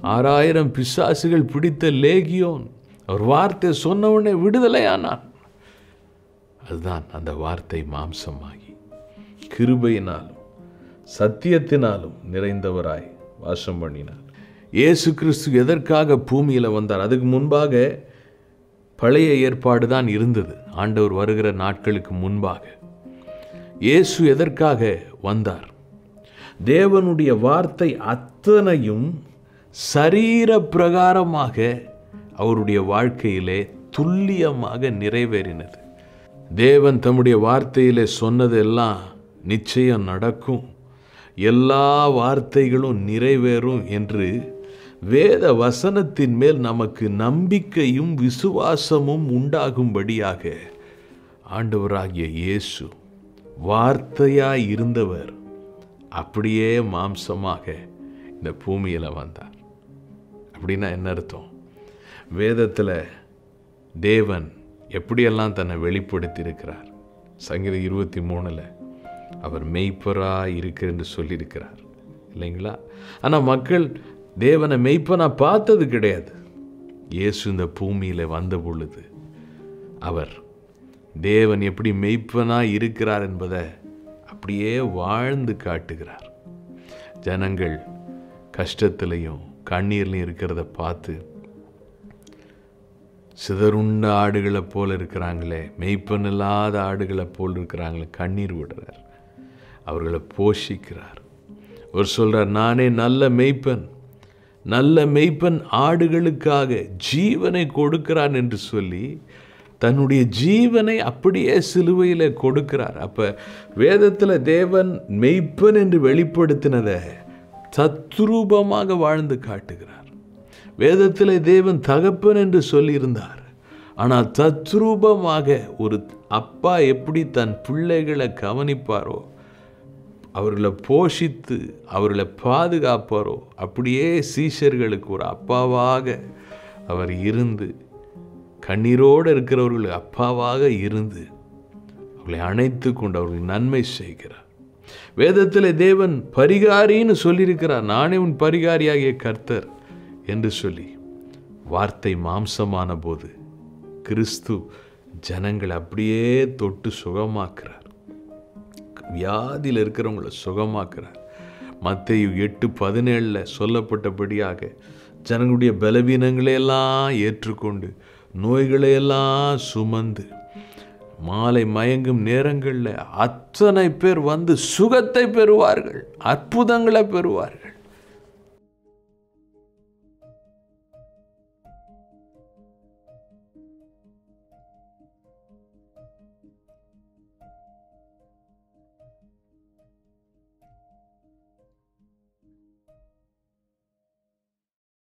ஆறாயிரம் பிசாசுகள் பிடித்த லேகியோன் அவர் வார்த்தை சொன்ன உடனே விடுதலையானான் அதுதான் அந்த வார்த்தை மாம்சமாகி கிருபையினாலும் சத்தியத்தினாலும் நிறைந்தவராய் வாசம் பண்ணினார் இயேசு கிறிஸ்து எதற்காக பூமியில் வந்தார் அதுக்கு முன்பாக பழைய ஏற்பாடு தான் இருந்தது ஆண்டவர் வருகிற நாட்களுக்கு முன்பாக இயேசு எதற்காக வந்தார் தேவனுடைய வார்த்தை அத்தனையும் சரீர பிரகாரமாக அவருடைய வாழ்க்கையிலே துல்லியமாக நிறைவேறினது தேவன் தம்முடைய வார்த்தையிலே சொன்னதெல்லாம் நிச்சயம் நடக்கும் எல்லா வார்த்தைகளும் நிறைவேறும் என்று வேத வசனத்தின் மேல் நமக்கு நம்பிக்கையும் விசுவாசமும் உண்டாகும்படியாக ஆண்டவராகிய இயேசு வார்த்தையாய் இருந்தவர் அப்படியே மாம்சமாக இந்த பூமியில் வந்தார் அப்படின்னா என்ன அர்த்தம் வேதத்தில் தேவன் எப்படியெல்லாம் தன்னை வெளிப்படுத்தியிருக்கிறார் சங்கீதம் இருபத்தி மூணில் அவர் மெய்ப்பராக இருக்கு என்று சொல்லியிருக்கிறார் இல்லைங்களா ஆனால் மக்கள் தேவனை மெய்ப்பனா பார்த்தது கிடையாது இயேசு இந்த பூமியில் வந்த பொழுது அவர் தேவன் எப்படி மெய்ப்பனாக இருக்கிறார் என்பதை அப்படியே வாழ்ந்து காட்டுகிறார் ஜனங்கள் கஷ்டத்திலையும் கண்ணீர்லையும் இருக்கிறத பார்த்து சிதறுண்ட ஆடுகளை போல் இருக்கிறாங்களே மெய்ப்பன் இல்லாத ஆடுகளை போல் இருக்கிறாங்களே கண்ணீர் விடுறார் அவர்களை போஷிக்கிறார் ஒரு சொல்றார் நானே நல்ல மெய்ப்பன் நல்ல மெய்ப்பன் ஆடுகளுக்காக ஜீவனை கொடுக்கிறான் என்று சொல்லி தன்னுடைய ஜீவனை அப்படியே சிலுவையில் கொடுக்கிறார் அப்போ வேதத்தில் தேவன் மெய்ப்பன் என்று வெளிப்படுத்தினதை தத்ரூபமாக வாழ்ந்து காட்டுகிறார் வேதத்தில் தேவன் தகப்பன் என்று சொல்லியிருந்தார் ஆனால் தத்ரூபமாக ஒரு அப்பா எப்படி தன் பிள்ளைகளை கவனிப்பாரோ அவர்களை போஷித்து அவர்களை பாதுகாப்பாரோ அப்படியே சீஷர்களுக்கு ஒரு அப்பாவாக அவர் இருந்து கண்ணீரோடு இருக்கிறவர்கள் அப்பாவாக இருந்து அவர்களை அணைத்து கொண்டு அவர்கள் நன்மை செய்கிறார் வேதத்தில் தேவன் பரிகாரின்னு சொல்லியிருக்கிறார் நானே உன் பரிகாரியாகிய கர்த்தர் என்று சொல்லி வார்த்தை மாம்சமான போது கிறிஸ்து ஜனங்களை அப்படியே தொட்டு சுகமாக்குறார் வியாதியில் இருக்கிறவங்கள சுகமாக்குறார் மத்திய எட்டு பதினேழில் சொல்லப்பட்டபடியாக ஜனங்களுடைய பலவீனங்களையெல்லாம் ஏற்றுக்கொண்டு நோய்களையெல்லாம் சுமந்து மாலை மயங்கும் நேரங்களில் அத்தனை பேர் வந்து சுகத்தை பெறுவார்கள் அற்புதங்களை பெறுவார்கள்